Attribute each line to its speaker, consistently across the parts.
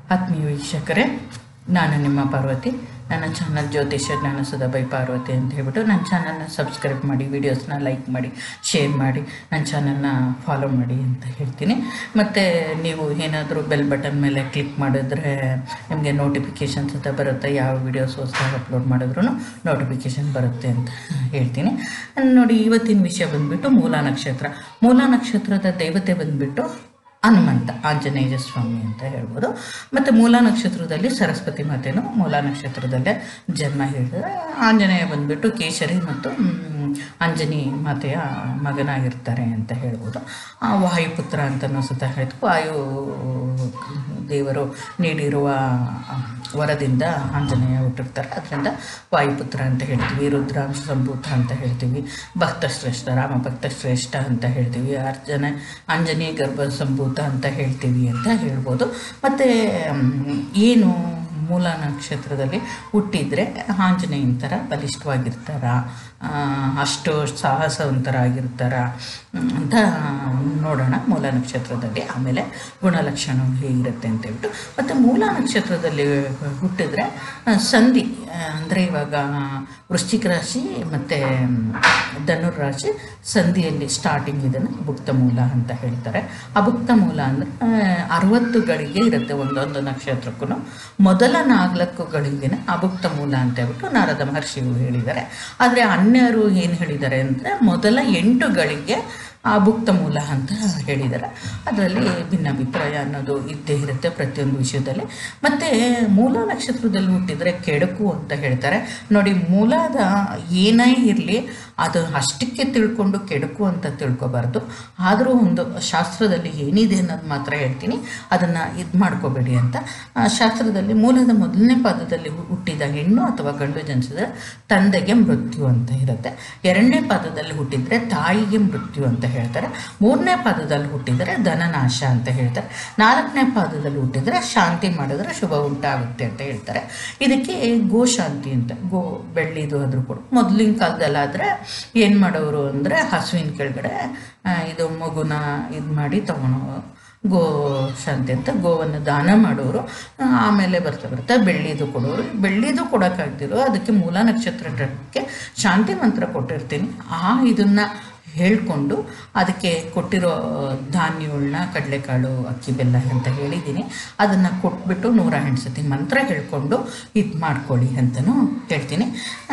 Speaker 1: ಆತ್ಮೀಯ ವೀಕ್ಷಕರೇ ನಾನು ನಿಮ್ಮ ಪಾರ್ವತಿ ನನ್ನ ಚಾನಲ್ ಜ್ಯೋತಿಷ ಜ್ಞಾನ ಸುಧಾಬೈ ಪಾರ್ವತಿ ಅಂತ ಹೇಳ್ಬಿಟ್ಟು ನನ್ನ ಚಾನಲ್ನ ಸಬ್ಸ್ಕ್ರೈಬ್ ಮಾಡಿ ವೀಡಿಯೋಸ್ನ ಲೈಕ್ ಮಾಡಿ ಶೇರ್ ಮಾಡಿ ನನ್ನ ಚಾನಲ್ನ ಫಾಲೋ ಮಾಡಿ ಅಂತ ಹೇಳ್ತೀನಿ ಮತ್ತು ನೀವು ಏನಾದರೂ ಬೆಲ್ ಬಟನ್ ಮೇಲೆ ಕ್ಲಿಕ್ ಮಾಡಿದ್ರೆ ನಿಮಗೆ ನೋಟಿಫಿಕೇಷನ್ಸ್ ಅಂತ ಬರುತ್ತೆ ಯಾವ ವೀಡಿಯೋಸ್ ಹೊಸದಾಗಿ ಅಪ್ಲೋಡ್ ಮಾಡಿದ್ರು ನೋಟಿಫಿಕೇಷನ್ ಬರುತ್ತೆ ಅಂತ ಹೇಳ್ತೀನಿ ನೋಡಿ ಇವತ್ತಿನ ವಿಷಯ ಬಂದುಬಿಟ್ಟು ಮೂಲ ನಕ್ಷತ್ರ ಮೂಲ ನಕ್ಷತ್ರದ ದೇವತೆ ಬಂದುಬಿಟ್ಟು ಹನುಮಂತ ಆಂಜನೇಯ ಸ್ವಾಮಿ ಅಂತ ಹೇಳ್ಬೋದು ಮತ್ತು ಮೂಲ ನಕ್ಷತ್ರದಲ್ಲಿ ಸರಸ್ವತಿ ಮಾತೆಯೂ ಮೂಲ ನಕ್ಷತ್ರದಲ್ಲೇ ಜನ್ಮ ಹೇಳಿದ್ರೆ ಆಂಜನೇಯ ಬಂದ್ಬಿಟ್ಟು ಕೇಸರಿ ಮತ್ತು ಮ್, ಅಂಜನಿ ಮಾತೆಯ ಮಗನಾಗಿರ್ತಾರೆ ಅಂತ ಹೇಳ್ಬೋದು ಆ ವಾಯುಪುತ್ರ ಅಂತಲೂ ಸುತ್ತ ಹೇಳ್ತು ವಾಯು ದೇವರು ನೀಡಿರುವ ವರದಿಂದ ಆಂಜನೇಯ ಹುಟ್ಟಿರ್ತಾರೆ ಅದರಿಂದ ವಾಯುಪುತ್ರ ಅಂತ ಹೇಳ್ತೀವಿ ರುದ್ರಾಂಶ ಸಂಭೂತ ಅಂತ ಹೇಳ್ತೀವಿ ಭಕ್ತ ಶ್ರೇಷ್ಠ ರಾಮ ಭಕ್ತ ಶ್ರೇಷ್ಠ ಅಂತ ಹೇಳ್ತೀವಿ ಅರ್ಜನ ಅಂಜನಿ ಗರ್ಭ ಸಂಭೂತ ಅಂತ ಹೇಳ್ತೀವಿ ಅಂತ ಹೇಳ್ಬೋದು ಮತ್ತು ಏನು ಮೂಲ ನಕ್ಷತ್ರದಲ್ಲಿ ಹುಟ್ಟಿದರೆ ಆಂಜನೇಯನ ಥರ ಬಲಿಷ್ಠವಾಗಿರ್ತಾರ ಆ, ಅಷ್ಟು ಸಾಹಸವಂತರಾಗಿರ್ತಾರ ಹ್ಮ್, ಅಂತ ನೋಡೋಣ ಮೂಲ ನಕ್ಷತ್ರದಲ್ಲಿ ಆಮೇಲೆ ಗುಣಲಕ್ಷಣ ಹೇಗಿರುತ್ತೆ ಅಂತ ಹೇಳ್ಬಿಟ್ಟು ಮತ್ತು ಮೂಲ ನಕ್ಷತ್ರದಲ್ಲಿ ಹುಟ್ಟಿದ್ರೆ ಆ, ಸಂಧಿ ಅಂದರೆ ಇವಾಗ ವೃಶ್ಚಿಕ ರಾಶಿ ಮತ್ತು ಧನುರ್ ರಾಶಿ ಸಂಧಿಯಲ್ಲಿ ಸ್ಟಾರ್ಟಿಂಗ್ ಇದನ್ನು ಅಭುಕ್ತ ಮೂಲ ಅಂತ ಹೇಳ್ತಾರೆ ಅಭುಕ್ತ ಮೂಲ ಅಂದರೆ ಅರವತ್ತು ಗಳಿಗೆ ಇರುತ್ತೆ ಒಂದೊಂದು ನಕ್ಷತ್ರಕ್ಕೂ ಮೊದಲ ನಾಲ್ಕು ಗಳಿಗೆನ ಅಭುಕ್ತ ಮೂಲ ಅಂತ ಹೇಳ್ಬಿಟ್ಟು ನಾರದ ಮಹರ್ಷಿಗಳು ಹೇಳಿದ್ದಾರೆ ಆದರೆ ಅನ್ಯರು ಏನು ಹೇಳಿದ್ದಾರೆ ಅಂದರೆ ಮೊದಲ ಎಂಟು ಗಳಿಗೆ ಅಭುಕ್ತ ಮೂಲ ಅಂತ ಹೇಳಿದ್ದಾರೆ ಅದರಲ್ಲಿ ಭಿನ್ನಾಭಿಪ್ರಾಯ ಅನ್ನೋದು ಇದ್ದೇ ಇರುತ್ತೆ ಪ್ರತಿಯೊಂದು ವಿಷಯದಲ್ಲಿ ಮತ್ತು ಮೂಲ ನಕ್ಷತ್ರದಲ್ಲಿ ಹುಟ್ಟಿದರೆ ಕೆಡಕು ಅಂತ ಹೇಳ್ತಾರೆ ನೋಡಿ ಮೂಲದ ಏನೇ ಇರಲಿ ಅದು ಅಷ್ಟಕ್ಕೆ ತಿಳ್ಕೊಂಡು ಕೆಡಕು ಅಂತ ತಿಳ್ಕೊಬಾರ್ದು ಆದರೂ ಒಂದು ಶಾಸ್ತ್ರದಲ್ಲಿ ಏನಿದೆ ಅನ್ನೋದು ಮಾತ್ರ ಹೇಳ್ತೀನಿ ಅದನ್ನು ಇದು ಮಾಡ್ಕೋಬೇಡಿ ಅಂತ ಆ, ಶಾಸ್ತ್ರದಲ್ಲಿ ಮೂಲದ ಮೊದಲನೇ ಪಾದದಲ್ಲಿ ಹು- ಹುಟ್ಟಿದ ಹೆಣ್ಣು ಅಥವಾ ಗಂಡು ಜನಿಸಿದ್ರೆ ತಂದೆಗೆ ಮೃತ್ಯು ಅಂತ ಇರುತ್ತೆ ಎರಡನೇ ಪಾದದಲ್ಲಿ ಹುಟ್ಟಿದರೆ ತಾಯಿಗೆ ಮೃತ್ಯು ಅಂತ ಹೇಳ್ತಾರೆ ಮೂರನೇ ಪಾದದಲ್ಲಿ ಹುಟ್ಟಿದರೆ ಧನನಾಶ ಅಂತ ಹೇಳ್ತಾರೆ ನಾಲ್ಕನೇ ಪಾದದಲ್ಲಿ ಹುಟ್ಟಿದರೆ ಶಾಂತಿ ಮಾಡಿದ್ರೆ ಶುಭ ಉಂಟಾಗುತ್ತೆ ಅಂತ ಹೇಳ್ತಾರೆ ಇದಕ್ಕೆ ಗೋಶಾಂತಿ ಅಂತ ಗೋ ಬೆಳ್ಳಿದು ಆದರೂ ಕೂಡ ಮೊದಲಿನ ಕಾಲದಲ್ಲಾದರೆ ಏನು ಮಾಡೋರು ಅಂದರೆ ಹಸುವಿನ ಕೆಳಗಡೆ ಆ, ಇದು ಮಗುನ ಇದು ಮಾಡಿ ತಗೊಳೋ ಗೋ ಶಾಂತಿ ಅಂತ ಗೋವನ್ನು ದಾನ ಮಾಡೋರು ಆ, ಆಮೇಲೆ ಬರ್ತಾ ಬರ್ತಾ ಬೆಳ್ಳಿದು ಕೊಡೋರು ಬೆಳ್ಳಿದು ಕೊಡೋಕ್ಕಾಗ್ತಿರೋ ಅದಕ್ಕೆ ಮೂಲ ನಕ್ಷತ್ರಕ್ಕೆ ಶಾಂತಿ ಮಂತ್ರ ಕೊಟ್ಟಿರ್ತೀನಿ ಆ ಇದನ್ನು ಹೇಳ್ಕೊಂಡು ಅದಕ್ಕೆ ಕೊಟ್ಟಿರೋ ಧಾನ್ಯಗಳನ್ನ ಕಡಲೆಕಾಳು ಅಕ್ಕಿ ಬೆಲ್ಲ ಅಂತ ಹೇಳಿದ್ದೀನಿ ಅದನ್ನು ಕೊಟ್ಬಿಟ್ಟು ನೂರ ಎಂಟು ಸತಿ ಮಂತ್ರ ಹೇಳ್ಕೊಂಡು ಇದು ಮಾಡ್ಕೊಳ್ಳಿ ಅಂತಲೂ ಹೇಳ್ತೀನಿ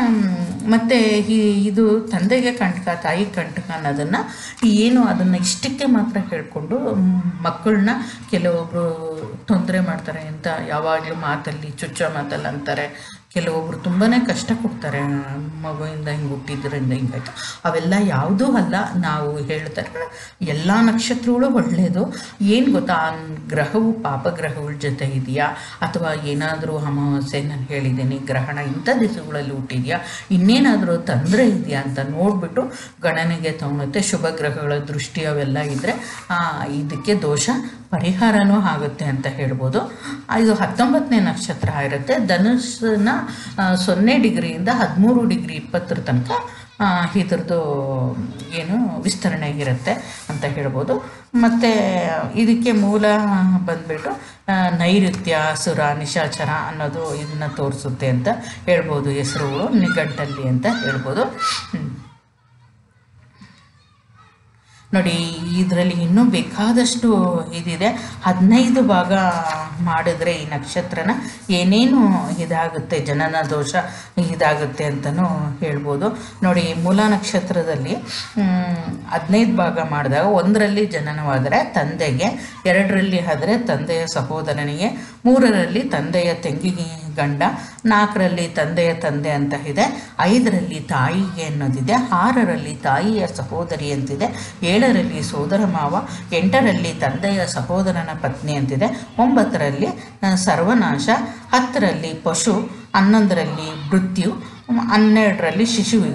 Speaker 1: ಮತ್ತು ಈ ಇದು ತಂದೆಗೆ ಕಂಟಕ ತಾಯಿ ಕಂಟಕ ಅನ್ನೋದನ್ನು ಏನು ಅದನ್ನು ಇಷ್ಟಕ್ಕೆ ಮಾತ್ರ ಹೇಳ್ಕೊಂಡು ಮಕ್ಕಳನ್ನ ಕೆಲವೊಬ್ಬರು ತೊಂದರೆ ಮಾಡ್ತಾರೆ ಅಂತ ಯಾವಾಗಲೂ ಮಾತಲ್ಲಿ ಚುಚ್ಚೋ ಮಾತಲ್ಲಿ ಅಂತಾರೆ ಕೆಲವೊಬ್ರು ತುಂಬಾ ಕಷ್ಟ ಕೊಡ್ತಾರೆ ಮಗುವಿಂದ ಹಿಂಗೆ ಹುಟ್ಟಿದ್ರಿಂದ ಹಿಂಗಾಯ್ತು ಅವೆಲ್ಲ ಯಾವುದೂ ಅಲ್ಲ ನಾವು ಹೇಳ್ತಾರೆ ಎಲ್ಲ ನಕ್ಷತ್ರಗಳು ಒಳ್ಳೆಯದು ಏನು ಗೊತ್ತಾ ಆ ಗ್ರಹವು ಪಾಪಗ್ರಹಗಳ ಜೊತೆ ಇದೆಯಾ ಅಥವಾ ಏನಾದರೂ ಅಮಾವಾಸ್ಯೆ ನಾನು ಹೇಳಿದ್ದೀನಿ ಗ್ರಹಣ ಇಂಥ ದಿವಸಗಳಲ್ಲಿ ಹುಟ್ಟಿದೆಯಾ ಇನ್ನೇನಾದರೂ ತೊಂದರೆ ಇದೆಯಾ ಅಂತ ನೋಡಿಬಿಟ್ಟು ಗಣನೆಗೆ ತಗೊಳುತ್ತೆ ಶುಭ ಗ್ರಹಗಳ ದೃಷ್ಟಿ ಅವೆಲ್ಲ ಇದ್ದರೆ ಇದಕ್ಕೆ ದೋಷ ಪರಿಹಾರನೂ ಆಗುತ್ತೆ ಅಂತ ಹೇಳ್ಬೋದು ಇದು ಹತ್ತೊಂಬತ್ತನೇ ನಕ್ಷತ್ರ ಇರುತ್ತೆ ಧನುಸ್ಸನ್ನ ಆ, ಸೊನ್ನೆ ಡಿಗ್ರಿಯಿಂದ ಹದಿಮೂರು ಡಿಗ್ರಿ ಇಪ್ಪತ್ತರ ತನಕ ಆ, ಇದ್ರದ್ದು ಏನು ವಿಸ್ತರಣೆ ಇರುತ್ತೆ ಅಂತ ಹೇಳ್ಬೋದು ಮತ್ತು ಇದಕ್ಕೆ ಮೂಲ ಬಂದ್ಬಿಟ್ಟು ಆ, ನೈಋತ್ಯ ಸುರ ನಿಶಾಚರ ಅನ್ನೋದು ಇದನ್ನ ತೋರಿಸುತ್ತೆ ಅಂತ ಹೇಳ್ಬೋದು ಹೆಸರುಗಳು ನಿಘಂಟಲ್ಲಿ ಅಂತ ಹೇಳ್ಬೋದು ಹ್ಮ್. ನೋಡಿ ಇದರಲ್ಲಿ ಇನ್ನೂ ಬೇಕಾದಷ್ಟು ಇದಿದೆ ಹದಿನೈದು ಭಾಗ ಮಾಡಿದ್ರೆ ಈ ನಕ್ಷತ್ರನ ಏನೇನು ಇದಾಗುತ್ತೆ ಜನನ ದೋಷ ಇದಾಗುತ್ತೆ ಅಂತಲೂ ಹೇಳ್ಬೋದು ನೋಡಿ ಮೂಲ ನಕ್ಷತ್ರದಲ್ಲಿ ಹದಿನೈದು ಭಾಗ ಮಾಡಿದಾಗ ಒಂದರಲ್ಲಿ ಜನನವಾದರೆ ತಂದೆಗೆ ಎರಡರಲ್ಲಿ ಆದರೆ ತಂದೆಯ ಸಹೋದರನಿಗೆ ಮೂರರಲ್ಲಿ ತಂದೆಯ ತಂಗಿಗೆ ಗಂಡ ನಾಲ್ಕರಲ್ಲಿ ತಂದೆಯ ತಂದೆ ಅಂತ ಇದೆ ಐದರಲ್ಲಿ ತಾಯಿಗೆ ಅನ್ನೋದಿದೆ ಆರರಲ್ಲಿ ತಾಯಿಯ ಸಹೋದರಿ ಅಂತಿದೆ ಏಳರಲ್ಲಿ ಸೋದರ ಮಾವ ಎಂಟರಲ್ಲಿ ತಂದೆಯ ಸಹೋದರನ ಪತ್ನಿ ಅಂತಿದೆ ಒಂಬತ್ತರಲ್ಲಿ ಆ, ಸರ್ವನಾಶ ಹತ್ತರಲ್ಲಿ ಪಶು ಹನ್ನೊಂದರಲ್ಲಿ ಮೃತ್ಯು ಹನ್ನೆರಡರಲ್ಲಿ ಶಿಶುವಿಗೆ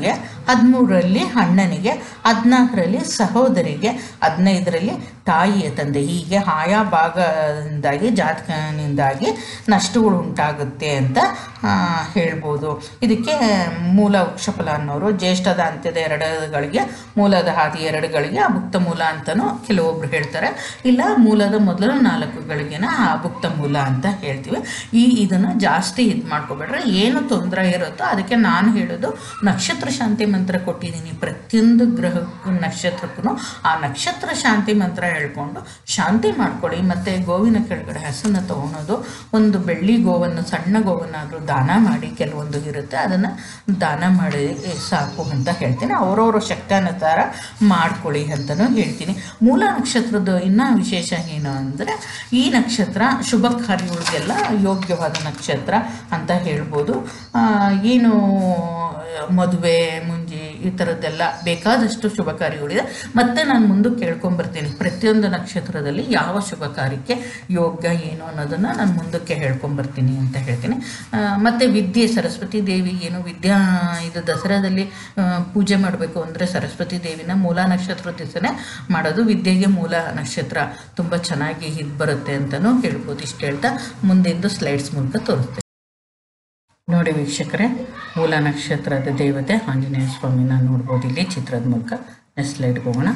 Speaker 1: ಹದಿಮೂರರಲ್ಲಿ ಅಣ್ಣನಿಗೆ ಹದಿನಾಲ್ಕರಲ್ಲಿ ಸಹೋದರಿಗೆ ಹದಿನೈದರಲ್ಲಿ ತಾಯಿಯ ತಂದೆ ಹೀಗೆ ಆಯಾ ಭಾಗದಿಂದಾಗಿ ಜಾತಕನಿಂದಾಗಿ ನಷ್ಟಗಳು ಉಂಟಾಗುತ್ತೆ ಅಂತ ಆ, ಹೇಳ್ಬೋದು ಇದಕ್ಕೆ ಮೂಲ ವೃಕ್ಷಫಲ ಅನ್ನೋರು ಜ್ಯೇಷ್ಠದ ಅಂತ್ಯದ ಎರಡುಗಳಿಗೆ ಮೂಲದ ಹಾದಿ ಎರಡುಗಳಿಗೆ ಅಭುಕ್ತ ಮೂಲ ಅಂತಲೂ ಕೆಲವೊಬ್ರು ಹೇಳ್ತಾರೆ ಇಲ್ಲ ಮೂಲದ ಮೊದಲು ನಾಲ್ಕುಗಳಿಗೆನ ಅಭುಕ್ತ ಮೂಲ ಅಂತ ಹೇಳ್ತೀವಿ ಈ ಇದನ್ನು ಜಾಸ್ತಿ ಇದು ಮಾಡ್ಕೊಬೇಡ್ರೆ ಏನು ತೊಂದರೆ ಇರುತ್ತೋ ಅದಕ್ಕೆ ನಾನು ಹೇಳೋದು ನಕ್ಷತ್ರ ಶಾಂತಿ ಮಂತ್ರ ಕೊಟ್ಟಿದ್ದೀನಿ ಪ್ರತಿಯೊಂದು ಗ್ರಹಕ್ಕೂ ನಕ್ಷತ್ರಕ್ಕೂ ಆ ನಕ್ಷತ್ರ ಶಾಂತಿ ಮಂತ್ರ ಹೇಳ್ಕೊಂಡು ಶಾಂತಿ ಮಾಡ್ಕೊಳ್ಳಿ ಮತ್ತು ಗೋವಿನ ಕೆಳಗಡೆ ಹಸನ್ನು ತೊಗೊಳೋದು ಒಂದು ಬೆಳ್ಳಿ ಗೋವನ್ನು ಸಣ್ಣ ಗೋವನ್ನಾದರೂ ದಾನ ಮಾಡಿ ಕೆಲವೊಂದು ಇರುತ್ತೆ ಅದನ್ನು ದಾನ ಮಾಡಿ ಸಾಕು ಅಂತ ಹೇಳ್ತೀನಿ ಅವರವರ ಶಕ್ತಾನುಸಾರ ಮಾಡ್ಕೊಳ್ಳಿ ಅಂತಲೂ ಹೇಳ್ತೀನಿ ಮೂಲ ನಕ್ಷತ್ರದ ಇನ್ನೂ ವಿಶೇಷ ಏನು ಅಂದರೆ ಈ ನಕ್ಷತ್ರ ಶುಭ ಕಾರ್ಯಗಳಿಗೆಲ್ಲ ಯೋಗ್ಯವಾದ ನಕ್ಷತ್ರ ಅಂತ ಹೇಳ್ಬೋದು ಆ, ಏನು ಮದುವೆ ಮುಂಜಿ ಈ ಥರದ್ದೆಲ್ಲ ಬೇಕಾದಷ್ಟು ಶುಭ ಕಾರ್ಯಗಳಿದೆ ಮತ್ತೆ ನಾನು ಮುಂದಕ್ಕೆ ಕೇಳ್ಕೊಂಬರ್ತೀನಿ ಪ್ರತಿಯೊಂದು ನಕ್ಷತ್ರದಲ್ಲಿ ಯಾವ ಶುಭ ಕಾರ್ಯಕ್ಕೆ ಯೋಗ್ಯ ಏನು ಅನ್ನೋದನ್ನು ನಾನು ಮುಂದಕ್ಕೆ ಹೇಳ್ಕೊಂಬರ್ತೀನಿ ಅಂತ ಹೇಳ್ತೀನಿ ಆ, ಮತ್ತೆ ವಿದ್ಯೆ ಸರಸ್ವತಿ ದೇವಿ ಏನು ವಿದ್ಯಾ ಇದು ದಸರಾದಲ್ಲಿ ಆ, ಪೂಜೆ ಮಾಡಬೇಕು ಅಂದರೆ ಸರಸ್ವತಿ ದೇವಿನ ಮೂಲ ನಕ್ಷತ್ರ ದಿವಸನೇ ಮಾಡೋದು ವಿದ್ಯೆಗೆ ಮೂಲ ನಕ್ಷತ್ರ ತುಂಬ ಚೆನ್ನಾಗಿ ಇದು ಬರುತ್ತೆ ಅಂತಲೂ ಹೇಳ್ಬೋದು ಇಷ್ಟು ಹೇಳ್ತಾ ಮುಂದಿಂದು ಸ್ಲೈಡ್ಸ್ ಮೂಲಕ ತೋರಿಸ್ತೀನಿ ನೋಡಿ ವೀಕ್ಷಕರೇ ಮೂಲ ನಕ್ಷತ್ರದ ದೇವತೆ ಆಂಜನೇಯ ಸ್ವಾಮಿನ ನೋಡ್ಬೋದು ಇಲ್ಲಿ ಚಿತ್ರದ ಮೂಲಕ ನೆಕ್ಸ್ಟ್ ಸ್ಲೈಡ್ಗೆ ಹೋಗೋಣ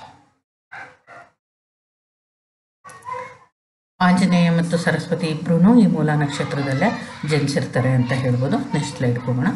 Speaker 1: ಆಂಜನೇಯ ಮತ್ತು ಸರಸ್ವತಿ ಇಬ್ಬರೂ ಈ ಮೂಲ ನಕ್ಷತ್ರದಲ್ಲೇ ಜನಿಸಿರ್ತಾರೆ ಅಂತ ಹೇಳ್ಬೋದು ನೆಕ್ಸ್ಟ್ ಸ್ಲೈಡ್ಗೆ ಹೋಗೋಣ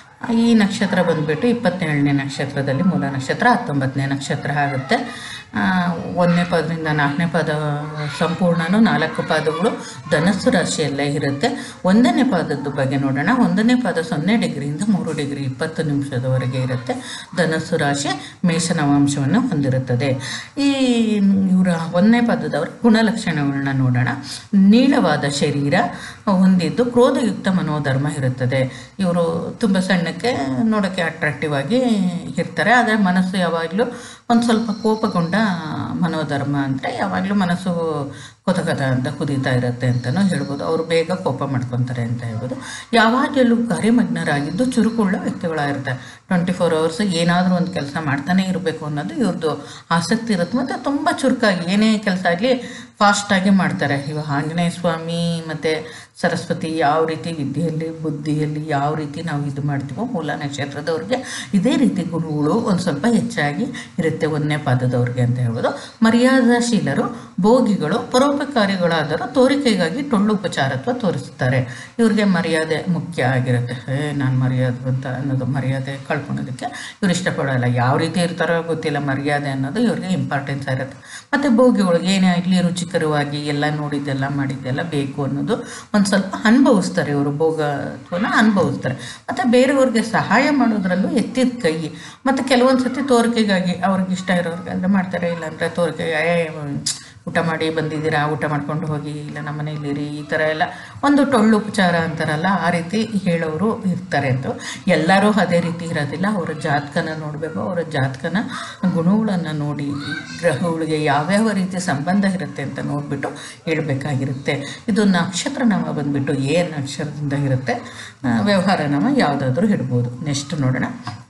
Speaker 1: ಈ ನಕ್ಷತ್ರ ಬಂದುಬಿಟ್ಟು ಇಪ್ಪತ್ತೇಳನೇ ನಕ್ಷತ್ರದಲ್ಲಿ ಮೂಲ ನಕ್ಷತ್ರ ಹತ್ತೊಂಬತ್ತನೇ ನಕ್ಷತ್ರ ಆಗುತ್ತೆ ಆ, ಒಂದನೇ ಪದದಿಂದ ನಾಲ್ಕನೇ ಪದ ಸಂಪೂರ್ಣನೂ ನಾಲ್ಕು ಪಾದಗಳು ಧನಸ್ಸು ರಾಶಿಯಲ್ಲೇ ಇರುತ್ತೆ ಒಂದನೇ ಪಾದದ ಬಗ್ಗೆ ನೋಡೋಣ ಒಂದನೇ ಪಾದ ಸೊನ್ನೆ ಡಿಗ್ರಿಯಿಂದ ಮೂರು ಡಿಗ್ರಿ ಇಪ್ಪತ್ತು ನಿಮಿಷದವರೆಗೆ ಇರುತ್ತೆ ಧನಸ್ಸು ರಾಶಿ ಮೇಷ ನವಾಂಶವನ್ನು ಹೊಂದಿರುತ್ತದೆ ಈ ಇವರ ಒಂದನೇ ಪದದವರ ಗುಣಲಕ್ಷಣಗಳನ್ನ ನೋಡೋಣ ನೀಳವಾದ ಶರೀರ ಹೊಂದಿದ್ದು ಕ್ರೋಧಯುಕ್ತ ಮನೋಧರ್ಮ ಇರುತ್ತದೆ ಇವರು ತುಂಬ ಸಣ್ಣಕ್ಕೆ ನೋಡೋಕ್ಕೆ ಅಟ್ರಾಕ್ಟಿವ್ ಆಗಿ ಇರ್ತಾರೆ ಆದರೆ ಮನಸ್ಸು ಯಾವಾಗಲೂ ಒಂದು ಸ್ವಲ್ಪ ಕೋಪಗೊಂಡ ಮನೋಧರ್ಮ ಅಂದರೆ ಯಾವಾಗಲೂ ಮನಸ್ಸು ಕೊತ ಕೊತ ಅಂತ ಕುದೀತಾ ಇರುತ್ತೆ ಅಂತಲೂ ಹೇಳ್ಬೋದು ಅವರು ಬೇಗ ಕೋಪ ಮಾಡ್ಕೊತಾರೆ ಅಂತ ಹೇಳ್ಬೋದು ಯಾವಾಗಲೂ ಕಾರ್ಯಮಗ್ನರಾಗಿದ್ದು ಚುರುಕುಳ್ಳ ವ್ಯಕ್ತಿಗಳಾಗಿರ್ತಾರೆ ಟ್ವೆಂಟಿ ಫೋರ್ ಅವರ್ಸ್ ಏನಾದರೂ ಒಂದು ಕೆಲಸ ಮಾಡ್ತಾನೆ ಇರಬೇಕು ಅನ್ನೋದು ಇವ್ರದ್ದು ಆಸಕ್ತಿ ಇರುತ್ತೆ ಮತ್ತು ತುಂಬ ಚುರುಕಾಗಿ ಏನೇ ಕೆಲಸ ಆಗಲಿ ಫಾಸ್ಟಾಗಿ ಮಾಡ್ತಾರೆ ಇವಾಗ ಆಂಜನೇಯ ಸ್ವಾಮಿ ಮತ್ತು ಸರಸ್ವತಿ ಯಾವ ರೀತಿ ವಿದ್ಯೆಯಲ್ಲಿ ಬುದ್ಧಿಯಲ್ಲಿ ಯಾವ ರೀತಿ ನಾವು ಇದು ಮಾಡ್ತೀವೋ ಮೂಲ ನಕ್ಷತ್ರದವ್ರಿಗೆ ಇದೇ ರೀತಿ ಗುಣಗಳು ಒಂದು ಸ್ವಲ್ಪ ಹೆಚ್ಚಾಗಿ ಇರುತ್ತೆ ಒಂದನೇ ಪಾದದವ್ರಿಗೆ ಅಂತ ಹೇಳ್ಬೋದು ಮರ್ಯಾದಾಶೀಲರು ಭೋಗಿಗಳು ಪರೋಪಕಾರಿಗಳಾದರೂ ತೋರಿಕೆಗಾಗಿ ಟೊಳ್ಳು ಉಪಚಾರತ್ವ ತೋರಿಸ್ತಾರೆ ಇವ್ರಿಗೆ ಮರ್ಯಾದೆ ಮುಖ್ಯ ಆಗಿರುತ್ತೆ ಏ ನಾನು ಮರ್ಯಾದೆ ಅಂತ ಅನ್ನೋದು ಮರ್ಯಾದೆ ಕಳ್ಕೊಳೋದಕ್ಕೆ ಇವ್ರು ಇಷ್ಟಪಡೋಲ್ಲ ಯಾವ ರೀತಿ ಇರ್ತಾರೋ ಗೊತ್ತಿಲ್ಲ ಮರ್ಯಾದೆ ಅನ್ನೋದು ಇವ್ರಿಗೆ ಇಂಪಾರ್ಟೆನ್ಸ್ ಇರುತ್ತೆ ಮತ್ತು ಭೋಗಿಗಳಿಗೆ ಏನೇ ಆಗಲಿ ರುಚಿಕರವಾಗಿ ಎಲ್ಲ ನೋಡಿದ್ದೆಲ್ಲ ಮಾಡಿದ್ದೆಲ್ಲ ಬೇಕು ಅನ್ನೋದು ಒಂದು ಸ್ವಲ್ಪ ಅನುಭವಿಸ್ತಾರೆ ಇವರು ಭೋಗತ್ವನ ಅನುಭವಿಸ್ತಾರೆ ಮತ್ತು ಬೇರೆಯವ್ರಿಗೆ ಸಹಾಯ ಮಾಡೋದ್ರಲ್ಲೂ ಎತ್ತಿದ ಕೈ ಮತ್ತು ಕೆಲವೊಂದು ಸತಿ ತೋರಿಕೆಗಾಗಿ ಅವ್ರಿಗೆ ಇಷ್ಟ ಇರೋರಿಗೆ ಅಂದರೆ ಮಾಡ್ತಾರೆ ಇಲ್ಲಾಂದರೆ ತೋರಿಕೆ ಏ ಊಟ ಮಾಡಿ ಬಂದಿದ್ದೀರಾ ಊಟ ಮಾಡ್ಕೊಂಡು ಹೋಗಿ ಇಲ್ಲ ನಮ್ಮ ಮನೇಲಿರಿ ಈ ಥರ ಎಲ್ಲ ಒಂದು ಟೊಳ್ಳು ಉಪಚಾರ ಅಂತಾರಲ್ಲ ಆ ರೀತಿ ಹೇಳೋರು ಇರ್ತಾರೆ ಅಂತ ಎಲ್ಲರೂ ಅದೇ ರೀತಿ ಇರೋದಿಲ್ಲ ಅವರ ಜಾತಕನ ನೋಡಬೇಕು ಅವರ ಜಾತಕನ ಗುಣಗಳನ್ನು ನೋಡಿ ಈ ಗ್ರಹಗಳಿಗೆ ಯಾವ್ಯಾವ ರೀತಿ ಸಂಬಂಧ ಇರುತ್ತೆ ಅಂತ ನೋಡಿಬಿಟ್ಟು ಹೇಳಬೇಕಾಗಿರುತ್ತೆ ಇದು ನಕ್ಷತ್ರ ನಾಮ ಬಂದುಬಿಟ್ಟು ಎ ನಕ್ಷತ್ರದಿಂದ ಇರುತ್ತೆ ಆ, ವ್ಯವಹಾರ ನಾಮ ಯಾವುದಾದ್ರೂ ಇಡ್ಬೋದು ನೆಕ್ಸ್ಟ್ ನೋಡೋಣ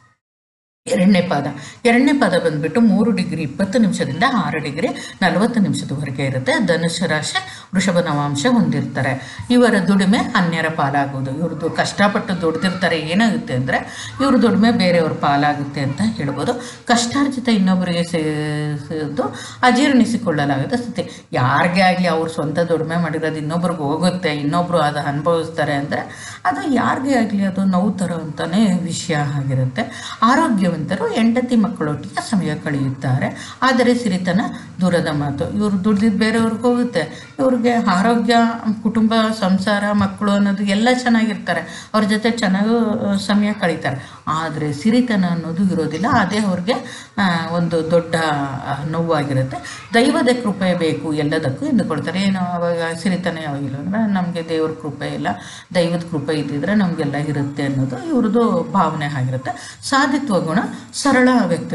Speaker 1: ಎರಡನೇ ಪಾದ ಎರಡನೇ ಪಾದ ಬಂದ್ಬಿಟ್ಟು ಮೂರು ಡಿಗ್ರಿ ಇಪ್ಪತ್ತು ನಿಮಿಷದಿಂದ ಆರು ಡಿಗ್ರಿ ನಲವತ್ತು ನಿಮಿಷದವರೆಗೆ ಇರುತ್ತೆ ಧನುಷ ರಾಶಿ ವೃಷಭ ನವಾಂಶ ಹೊಂದಿರ್ತಾರೆ ಇವರ ದುಡಿಮೆ ಅನ್ಯರ ಪಾಲಾಗೋದು ಇವ್ರದ್ದು ಕಷ್ಟಪಟ್ಟು ದುಡ್ದಿರ್ತಾರೆ ಏನಾಗುತ್ತೆ ಅಂದರೆ ಇವ್ರ ದುಡಿಮೆ ಬೇರೆಯವ್ರ ಪಾಲಾಗುತ್ತೆ ಅಂತ ಹೇಳ್ಬೋದು ಕಷ್ಟಾರ್ಜಿತ ಇನ್ನೊಬ್ಬರಿಗೆ ಸೇರಿದ್ದು ಅಜೀರ್ಣಿಸಿಕೊಳ್ಳಲಾಗದ ಸ್ಥಿತಿ ಯಾರಿಗೆ ಆಗಲಿ ಅವ್ರ ಸ್ವಂತ ದುಡಿಮೆ ಮಾಡಿರೋದು ಇನ್ನೊಬ್ರಿಗೆ ಹೋಗುತ್ತೆ ಇನ್ನೊಬ್ಬರು ಅದು ಅನುಭವಿಸ್ತಾರೆ ಅಂದರೆ ಅದು ಯಾರಿಗೆ ಆಗಲಿ ಅದು ನೋವು ತರೋ ಅಂತಲೇ ವಿಷಯ ಆಗಿರುತ್ತೆ ಆರೋಗ್ಯವಂತರು ಹೆಂಡತಿ ಮಕ್ಕಳೊಟ್ಟಿಗೆ ಸಮಯ ಕಳೆಯುತ್ತಾರೆ ಆದರೆ ಸಿರಿತನ ದೂರದ ಮಾತು ಇವರು ದುಡ್ದಿದ್ದು ಬೇರೆಯವ್ರಿಗೆ ಹೋಗುತ್ತೆ ಇವ್ರಿಗೆ ಆರೋಗ್ಯ ಕುಟುಂಬ ಸಂಸಾರ ಮಕ್ಕಳು ಅನ್ನೋದು ಎಲ್ಲ ಚೆನ್ನಾಗಿರ್ತಾರೆ ಅವ್ರ ಜೊತೆ ಚೆನ್ನಾಗೂ ಆ, ಸಮಯ ಕಳೀತಾರೆ ಆದರೆ ಸಿರಿತನ ಅನ್ನೋದು ಇರೋದಿಲ್ಲ ಅದೇ ಅವ್ರಿಗೆ ಆ, ಒಂದು ದೊಡ್ಡ ಆ, ನೋವಾಗಿರುತ್ತೆ ದೈವದ ಕೃಪೆ ಬೇಕು ಎಲ್ಲದಕ್ಕೂ ಎಂದುಕೊಳ್ತಾರೆ ಏನು ಅವಾಗ ಸಿರಿತನ ಯಾವಾಗಿಲ್ಲ ಅಂದರೆ ನಮಗೆ ದೇವ್ರ ಕೃಪೆ ಇಲ್ಲ ದೈವದ ಕೃಪೆ ಇದ್ದಿದ್ರೆ ನಮಗೆಲ್ಲ ಇರುತ್ತೆ ಅನ್ನೋದು ಇವ್ರದ್ದು ಭಾವನೆ ಆಗಿರುತ್ತೆ ಸಾಧಿತ್ವ ಗುಣ ಸರಳ ವ್ಯಕ್ತಿಗಳು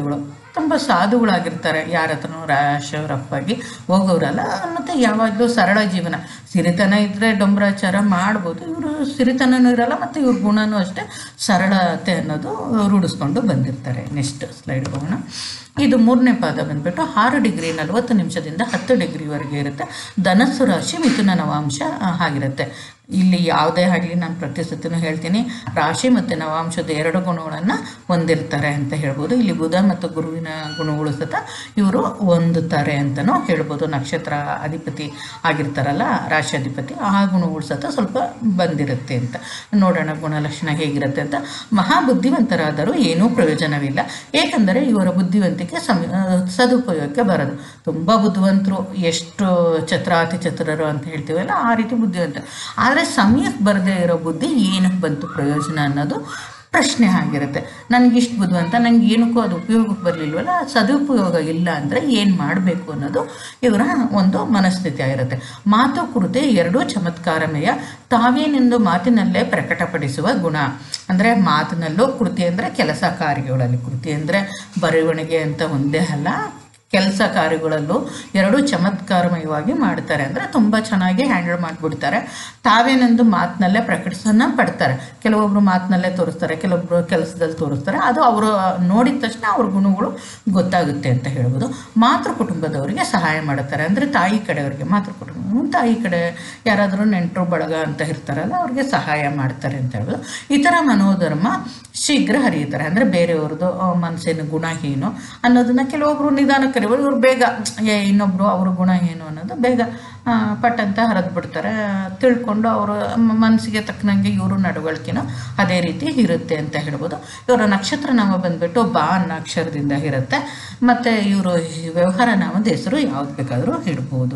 Speaker 1: ತುಂಬ ಸಾಧುಗಳಾಗಿರ್ತಾರೆ ಯಾರ ಹತ್ರನೂ ರ್ಯಾಶ್ ರಫ್ ಆಗಿ ಹೋಗೋರಲ್ಲ ಮತ್ತು ಯಾವಾಗಲೂ ಸರಳ ಜೀವನ ಸಿರಿತನ ಇದ್ದರೆ ಡೊಂಬರಾಚಾರ ಮಾಡ್ಬೋದು ಇವರು ಸಿರಿತನನೂ ಇರಲ್ಲ ಮತ್ತು ಇವ್ರ ಗುಣನೂ ಅಷ್ಟೇ ಸರಳತೆ ಅನ್ನೋದು ರೂಢಿಸ್ಕೊಂಡು ಬಂದಿರ್ತಾರೆ ನೆಕ್ಸ್ಟ್ ಸ್ಲೈಡ್ ಹೋಗೋಣ ಇದು ಮೂರನೇ ಪಾದ ಬಂದ್ಬಿಟ್ಟು ಆರು ಡಿಗ್ರಿ ನಲವತ್ತು ನಿಮಿಷದಿಂದ ಹತ್ತು ಡಿಗ್ರಿವರೆಗೆ ಇರುತ್ತೆ ಧನಸ್ಸು ರಾಶಿ ಮಿಥುನ ನವಾಂಶ ಆ, ಆಗಿರುತ್ತೆ ಇಲ್ಲಿ ಯಾವುದೇ ಆಗಲಿ ನಾನು ಪ್ರತಿ ಸತಿನೂ ಹೇಳ್ತೀನಿ ರಾಶಿ ಮತ್ತು ನವಾಂಶದ ಎರಡು ಗುಣಗಳನ್ನು ಹೊಂದಿರ್ತಾರೆ ಅಂತ ಹೇಳ್ಬೋದು ಇಲ್ಲಿ ಬುಧ ಮತ್ತು ಗುರುವಿನ ಗುಣಗಳು ಸತ ಇವರು ಹೊಂದುತ್ತಾರೆ ಅಂತಲೂ ಹೇಳ್ಬೋದು ನಕ್ಷತ್ರ ಅಧಿಪತಿ ಆಗಿರ್ತಾರಲ್ಲ ರಾಶಿ ಅಧಿಪತಿ ಆ ಗುಣಗಳು ಸತ ಸ್ವಲ್ಪ ಬಂದಿರುತ್ತೆ ಅಂತ ನೋಡೋಣ ಗುಣಲಕ್ಷಣ ಹೇಗಿರುತ್ತೆ ಅಂತ ಮಹಾ ಬುದ್ಧಿವಂತರಾದರೂ ಏನೂ ಪ್ರಯೋಜನವಿಲ್ಲ ಏಕೆಂದರೆ ಇವರ ಬುದ್ಧಿವಂತಿಕೆ ಸಮ ಸದುಪಯೋಗಕ್ಕೆ ಬರೋದು ತುಂಬ ಬುದ್ಧಿವಂತರು ಎಷ್ಟು ಚತುರಾತಿ ಚತುರರು ಅಂತ ಹೇಳ್ತೀವಲ್ಲ ಆ ರೀತಿ ಬುದ್ಧಿವಂತ ಆದರೆ ಸಮಯಕ್ಕೆ ಬರದೇ ಇರೋ ಬುದ್ಧಿ ಏನಕ್ಕೆ ಬಂತು ಪ್ರಯೋಜನ ಅನ್ನೋದು ಪ್ರಶ್ನೆ ಆಗಿರುತ್ತೆ ನನಗೆ ಇಷ್ಟು ಬುದ್ಧಿವಂತ ನಂಗೆ ಏನಕ್ಕೂ ಅದು ಉಪಯೋಗಕ್ಕೆ ಬರಲಿಲ್ವಲ್ಲ ಸದುಪಯೋಗ ಇಲ್ಲ ಅಂದರೆ ಏನು ಮಾಡಬೇಕು ಅನ್ನೋದು ಇವರ ಒಂದು ಮನಸ್ಥಿತಿ ಆಗಿರುತ್ತೆ ಮಾತು ಕುರಿತೆ ಎರಡೂ ಚಮತ್ಕಾರಮಯ ತಾವೇನೆಂದು ಮಾತಿನಲ್ಲೇ ಪ್ರಕಟಪಡಿಸುವ ಗುಣ ಅಂದರೆ ಮಾತಿನಲ್ಲೂ ಕೃತಿ ಅಂದರೆ ಕೆಲಸ ಕಾರ್ಯಗಳಲ್ಲಿ ಕೃತಿ ಅಂದರೆ ಬರವಣಿಗೆ ಅಂತ ಒಂದೇ ಅಲ್ಲ ಕೆಲಸ ಕಾರ್ಯಗಳಲ್ಲೂ ಎರಡೂ ಚಮತ್ಕಾರಮಯವಾಗಿ ಮಾಡ್ತಾರೆ ಅಂದರೆ ತುಂಬ ಚೆನ್ನಾಗಿ ಹ್ಯಾಂಡಲ್ ಮಾಡಿಬಿಡ್ತಾರೆ ತಾವೇನೆಂದು ಮಾತಿನಲ್ಲೇ ಪ್ರಕಟಿಸನ್ನ ಪಡ್ತಾರೆ ಕೆಲವೊಬ್ರು ಮಾತಿನಲ್ಲೇ ತೋರಿಸ್ತಾರೆ ಕೆಲವೊಬ್ರು ಕೆಲಸದಲ್ಲಿ ತೋರಿಸ್ತಾರೆ ಅದು ಅವರು ನೋಡಿದ ತಕ್ಷಣ ಅವ್ರ ಗುಣಗಳು ಗೊತ್ತಾಗುತ್ತೆ ಅಂತ ಹೇಳ್ಬೋದು ಮಾತೃ ಕುಟುಂಬದವರಿಗೆ ಸಹಾಯ ಮಾಡುತ್ತಾರೆ ಅಂದರೆ ತಾಯಿ ಕಡೆಯವರಿಗೆ ಮಾತೃ ಕುಟುಂಬ ತಾಯಿ ಕಡೆ ಯಾರಾದರೂ ನೆಂಟರು ಬಳಗ ಅಂತ ಇರ್ತಾರಲ್ಲ ಅವ್ರಿಗೆ ಸಹಾಯ ಮಾಡ್ತಾರೆ ಅಂತ ಹೇಳ್ಬೋದು ಇತರ ಮನೋಧರ್ಮ ಶೀಘ್ರ ಹರಿಯುತ್ತಾರೆ ಅಂದರೆ ಬೇರೆಯವ್ರದ್ದು ಆ, ಮನಸ್ಸಿನ ಗುಣ ಏನು ಅನ್ನೋದನ್ನ ಕೆಲವೊಬ್ರು ನಿಧಾನ ಕರಿಬೋದು ಇವ್ರು ಬೇಗ ಏ ಇನ್ನೊಬ್ರು ಅವ್ರ ಗುಣ ಏನು ಅನ್ನೋದು ಬೇಗ ಆ, ಪಟ್ ಅಂತ ಹರಿದು ಬಿಡ್ತಾರೆ ತಿಳ್ಕೊಂಡು ಅವರು ಮನಸ್ಸಿಗೆ ತಕ್ಕನಂಗೆ ಇವರು ನಡವಳಿಕೆನೂ ಅದೇ ರೀತಿ ಇರುತ್ತೆ ಅಂತ ಹೇಳ್ಬೋದು ಇವರ ನಕ್ಷತ್ರ ನಾಮ ಬಂದ್ಬಿಟ್ಟು ಬಾ ಅನ್ನೋ ಅಕ್ಷರದಿಂದ ಇರುತ್ತೆ ಮತ್ತು ಇವರು ವ್ಯವಹಾರ ನಾಮದ ಹೆಸರು ಯಾವ್ದು ಬೇಕಾದರೂ ಇಡ್ಬೋದು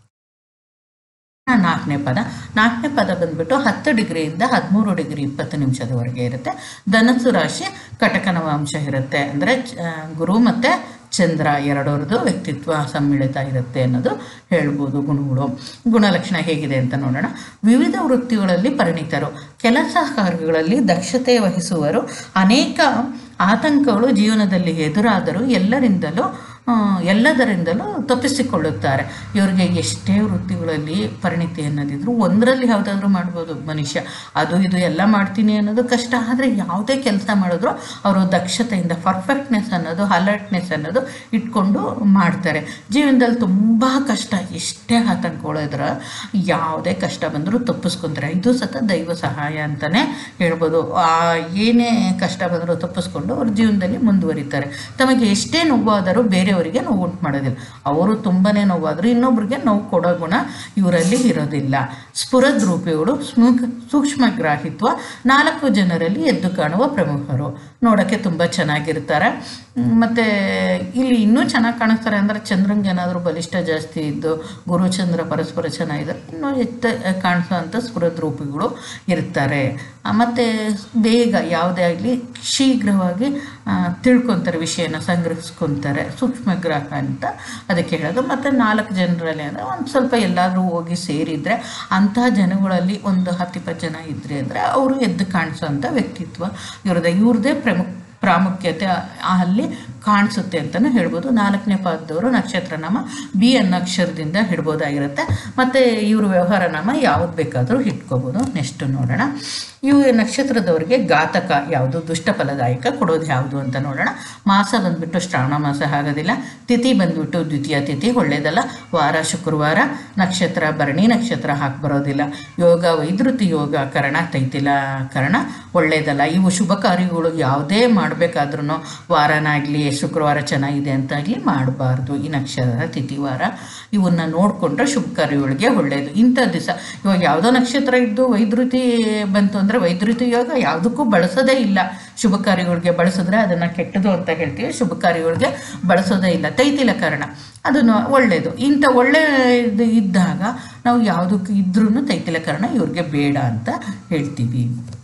Speaker 1: ನಾಲ್ಕನೇ ಪದ ನಾಲ್ಕನೇ ಪದ ಬಂದ್ಬಿಟ್ಟು ಹತ್ತು ಡಿಗ್ರಿಯಿಂದ ಹದಿಮೂರು ಡಿಗ್ರಿ ಇಪ್ಪತ್ತು ನಿಮಿಷದವರೆಗೆ ಇರುತ್ತೆ ಧನಸ್ಸು ರಾಶಿ ಕಟಕನವ ಅಂಶ ಇರುತ್ತೆ ಅಂದರೆ ಗುರು ಮತ್ತು ಚಂದ್ರ ಎರಡರದ್ದು ವ್ಯಕ್ತಿತ್ವ ಸಮ್ಮಿಳಿತ ಇರುತ್ತೆ ಅನ್ನೋದು ಹೇಳ್ಬೋದು ಗುಣಗಳು ಗುಣಲಕ್ಷಣ ಹೇಗಿದೆ ಅಂತ ನೋಡೋಣ ವಿವಿಧ ವೃತ್ತಿಗಳಲ್ಲಿ ಪರಿಣಿತರು ಕೆಲಸ ಕಾರ್ಯಗಳಲ್ಲಿ ದಕ್ಷತೆ ವಹಿಸುವರು ಅನೇಕ ಆತಂಕಗಳು ಜೀವನದಲ್ಲಿ ಎದುರಾದರೂ ಎಲ್ಲರಿಂದಲೂ ಆ, ಎಲ್ಲದರಿಂದಲೂ ತಪ್ಪಿಸಿಕೊಳ್ಳುತ್ತಾರೆ ಇವರಿಗೆ ಎಷ್ಟೇ ವೃತ್ತಿಗಳಲ್ಲಿ ಪರಿಣಿತಿ ಅನ್ನೋದಿದ್ರು ಒಂದರಲ್ಲಿ ಯಾವುದಾದ್ರೂ ಮಾಡ್ಬೋದು ಮನುಷ್ಯ ಅದು ಇದು ಎಲ್ಲ ಮಾಡ್ತೀನಿ ಅನ್ನೋದು ಕಷ್ಟ ಆದರೆ ಯಾವುದೇ ಕೆಲಸ ಮಾಡಿದ್ರು ಅವರು ದಕ್ಷತೆಯಿಂದ ಪರ್ಫೆಕ್ಟ್ನೆಸ್ ಅನ್ನೋದು ಅಲರ್ಟ್ನೆಸ್ ಅನ್ನೋದು ಇಟ್ಕೊಂಡು ಮಾಡ್ತಾರೆ ಜೀವನದಲ್ಲಿ ತುಂಬ ಕಷ್ಟ ಎಷ್ಟೇ ಆತಂಕಗಳಿದ್ರೆ ಯಾವುದೇ ಕಷ್ಟ ಬಂದರೂ ತಪ್ಪಿಸ್ಕೊಂತಾರೆ ಇದು ಸತ ದೈವ ಸಹಾಯ ಅಂತಲೇ ಹೇಳ್ಬೋದು ಆ ಏನೇ ಕಷ್ಟ ಬಂದರೂ ತಪ್ಪಿಸ್ಕೊಂಡು ಅವ್ರ ಜೀವನದಲ್ಲಿ ಮುಂದುವರಿತಾರೆ ತಮಗೆ ಎಷ್ಟೇ ನೋವಾದರೂ ಬೇರೆಯವರಿಗೆ ನೋವು ಉಂಟು ಮಾಡೋದಿಲ್ಲ ಅವರು ತುಂಬನೇ ನೋವಾದರೂ ಇನ್ನೊಬ್ರಿಗೆ ನೋವು ಕೊಡೋ ಗುಣ ಇವರಲ್ಲಿ ಇರೋದಿಲ್ಲ ಸ್ಫುರದ್ರೂಪಿಗಳು ಸ್ಮೂಕ್ ಸೂಕ್ಷ್ಮಗ್ರಾಹಿತ್ವ ನಾಲ್ಕು ಜನರಲ್ಲಿ ಎದ್ದು ಕಾಣುವ ಪ್ರಮುಖರು ನೋಡೋಕ್ಕೆ ತುಂಬ ಚೆನ್ನಾಗಿರ್ತಾರೆ ಮ್, ಮತ್ತೆ ಇಲ್ಲಿ ಇನ್ನೂ ಚೆನ್ನಾಗಿ ಕಾಣಿಸ್ತಾರೆ ಅಂದರೆ ಚಂದ್ರಂಗೆ ಏನಾದರೂ ಬಲಿಷ್ಠ ಜಾಸ್ತಿ ಇದ್ದು ಗುರು ಚಂದ್ರ ಪರಸ್ಪರ ಚೆನ್ನಾಗಿದ್ದಾರೆ ಇನ್ನೂ ಎತ್ತ ಕಾಣಿಸೋವಂಥ ಸ್ಫುರದ್ರೂಪಿಗಳು ಇರ್ತಾರೆ ಆ, ಮತ್ತೆ ಬೇಗ ಯಾವುದೇ ಆಗಲಿ ಶೀಘ್ರವಾಗಿ ಆ, ತಿಳ್ಕೊತಾರೆ ವಿಷಯನ ಸಂಗ್ರಹಿಸ್ಕೊತಾರೆ ಸೂಕ್ಷ್ಮಗ್ರಾಹ ಅಂತ ಅದಕ್ಕೆ ಹೇಳೋದು ಮತ್ತು ನಾಲ್ಕು ಜನರಲ್ಲಿ ಅಂದರೆ ಒಂದು ಸ್ವಲ್ಪ ಎಲ್ಲಾದರೂ ಹೋಗಿ ಸೇರಿದರೆ ಅಂತಹ ಜನಗಳಲ್ಲಿ ಒಂದು ಹತ್ತಿಪ್ಪತ್ತು ಜನ ಇದ್ದರೆ ಅಂದರೆ ಅವರು ಎದ್ದು ಕಾಣಿಸೋಂಥ ವ್ಯಕ್ತಿತ್ವ ಇವ್ರದ್ದು ಇವ್ರದ್ದೇ ಪ್ರಮುಖ ಪ್ರಾಮುಖ್ಯತೆ ಅಲ್ಲಿ ಕಾಣಿಸುತ್ತೆ ಅಂತಲೂ ಹೇಳ್ಬೋದು ನಾಲ್ಕನೇ ಪಾದದವರು ನಕ್ಷತ್ರ ನಾಮ ಬಿ ಅನ್ನೋ ಅಕ್ಷರದಿಂದ ಹಿಡ್ಬೋದಾಗಿರುತ್ತೆ ಮತ್ತು ಇವ್ರ ವ್ಯವಹಾರ ನಾಮ ಯಾವ್ದು ಬೇಕಾದರೂ ಇಟ್ಕೋಬೋದು ನೆಕ್ಸ್ಟ್ ನೋಡೋಣ ಇವು ನಕ್ಷತ್ರದವರಿಗೆ ಘಾತಕ ಯಾವುದು ದುಷ್ಟ ಫಲದಾಯಕ ಕೊಡೋದು ಯಾವುದು ಅಂತ ನೋಡೋಣ ಮಾಸ ಬಂದ್ಬಿಟ್ಟು ಶ್ರಾವಣ ಮಾಸ ಆಗೋದಿಲ್ಲ ತಿಥಿ ಬಂದ್ಬಿಟ್ಟು ದ್ವಿತೀಯ ತಿಥಿ ಒಳ್ಳೇದಲ್ಲ ವಾರ ಶುಕ್ರವಾರ ನಕ್ಷತ್ರ ಭರಣಿ ನಕ್ಷತ್ರ ಹಾಕಿ ಬರೋದಿಲ್ಲ ಯೋಗ ವೈದ್ಯುತಿ ಯೋಗ ಕರಣ ತೈತಿಲ ಕರಣ ಒಳ್ಳೇದಲ್ಲ ಇವು ಶುಭ ಕಾರ್ಯಗಳು ಯಾವುದೇ ಮಾಡಬೇಕಾದ್ರೂ ವಾರನಾಗಲಿ ಶುಕ್ರವಾರ ಚೆನ್ನಾಗಿದೆ ಅಂತಾಗಲಿ ಮಾಡಬಾರ್ದು ಈ ನಕ್ಷತ್ರ ತಿಥಿ ವಾರ ಇವನ್ನ ನೋಡಿಕೊಂಡ್ರೆ ಶುಭ ಕಾರ್ಯಗಳಿಗೆ ಒಳ್ಳೆಯದು ಇಂಥ ದಿವಸ ಇವಾಗ ಯಾವುದೋ ನಕ್ಷತ್ರ ಇದ್ದು ವೈದ್ಯುತಿ ಬಂತು ಅಂದರೆ ವೈದ್ಯುತಿ ಯೋಗ ಯಾವುದಕ್ಕೂ ಬಳಸೋದೇ ಇಲ್ಲ ಶುಭ ಕಾರ್ಯಗಳಿಗೆ ಬಳಸಿದ್ರೆ ಅದನ್ನು ಕೆಟ್ಟದು ಅಂತ ಹೇಳ್ತೀವಿ ಶುಭ ಕಾರ್ಯಗಳಿಗೆ ಬಳಸೋದೇ ಇಲ್ಲ ತೈತಿಲ ಕಾರಣ ಅದನ್ನು ಒಳ್ಳೆಯದು ಇಂಥ ಒಳ್ಳೆಯದು ಇದ್ದಾಗ ನಾವು ಯಾವುದಕ್ಕೆ ಇದ್ರೂ ತೈತಿಲ ಕಾರಣ ಇವ್ರಿಗೆ ಬೇಡ ಅಂತ ಹೇಳ್ತೀವಿ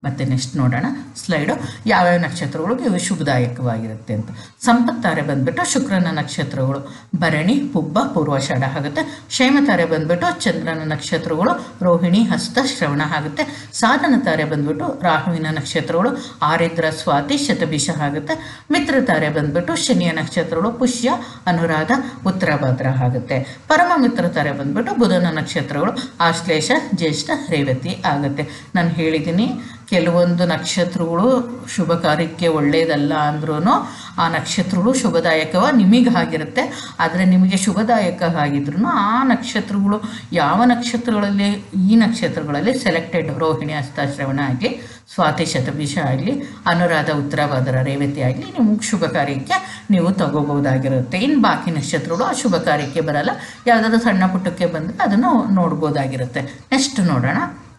Speaker 1: ಮತ್ತೆ ನೆಕ್ಸ್ಟ್ ನೋಡೋಣ ಸ್ಲೈಡು ಯಾವ್ಯಾವ ನಕ್ಷತ್ರಗಳು ಇವು ಶುಭದಾಯಕವಾಗಿರುತ್ತೆ ಅಂತ ಸಂಪತ್ತಾರೆ ಬಂದ್ಬಿಟ್ಟು ಶುಕ್ರನ ನಕ್ಷತ್ರಗಳು ಭರಣಿ ಪುಬ್ಬ ಪೂರ್ವಾಷಾಢ ಆಗುತ್ತೆ ಕ್ಷೇಮತಾರೆ ಬಂದ್ಬಿಟ್ಟು ಚಂದ್ರನ ನಕ್ಷತ್ರಗಳು ರೋಹಿಣಿ ಹಸ್ತ ಶ್ರವಣ ಆಗುತ್ತೆ ಸಾಧನ ತಾರೆ ಬಂದ್ಬಿಟ್ಟು ರಾಹುವಿನ ನಕ್ಷತ್ರಗಳು ಆರಿದ್ರ ಸ್ವಾತಿ ಶತಭಿಷ ಆಗುತ್ತೆ ಮಿತ್ರ ತಾರೆ ಬಂದ್ಬಿಟ್ಟು ಶನಿಯ ನಕ್ಷತ್ರಗಳು ಪುಷ್ಯ ಅನುರಾಧ ಉತ್ತರಭದ್ರ ಆಗುತ್ತೆ ಪರಮ ಮಿತ್ರ ತಾರೆ ಬಂದ್ಬಿಟ್ಟು ಬುಧನ ನಕ್ಷತ್ರಗಳು ಆಶ್ಲೇಷ ಜ್ಯೇಷ್ಠ ರೇವತಿ ಆಗುತ್ತೆ ನಾನು ಹೇಳಿದ್ದೀನಿ ಕೆಲವೊಂದು ನಕ್ಷತ್ರಗಳು ಶುಭ ಕಾರ್ಯಕ್ಕೆ ಒಳ್ಳೆಯದಲ್ಲ ಅಂದ್ರೂ ಆ ನಕ್ಷತ್ರಗಳು ಶುಭದಾಯಕವ ನಿಮಗಾಗಿರುತ್ತೆ ಆದರೆ ನಿಮಗೆ ಶುಭದಾಯಕ ಆಗಿದ್ರು ಆ ನಕ್ಷತ್ರಗಳು ಯಾವ ನಕ್ಷತ್ರಗಳಲ್ಲಿ ಈ ನಕ್ಷತ್ರಗಳಲ್ಲಿ ಸೆಲೆಕ್ಟೆಡ್ ರೋಹಿಣಿ ಹಸ್ತಾಶ್ರವಣ ಆಗಲಿ ಸ್ವಾತಿ ಶತಭಿಷ ಆಗಲಿ ಅನುರಾಧ ಉತ್ತರಭದ್ರ ರೇವತಿ ಆಗಲಿ ನಿಮಗೆ ಶುಭ ಕಾರ್ಯಕ್ಕೆ ನೀವು ತಗೋಬಹುದಾಗಿರುತ್ತೆ ಇನ್ನು ಬಾಕಿ ನಕ್ಷತ್ರಗಳು ಆ ಶುಭ ಕಾರ್ಯಕ್ಕೆ ಬರಲ್ಲ ಯಾವುದಾದ್ರು ಸಣ್ಣ ಪುಟ್ಟಕ್ಕೆ ಬಂದರೆ ಅದನ್ನು ನೋಡ್ಬೋದಾಗಿರುತ್ತೆ ನೆಕ್ಸ್ಟ್ ನೋಡೋಣ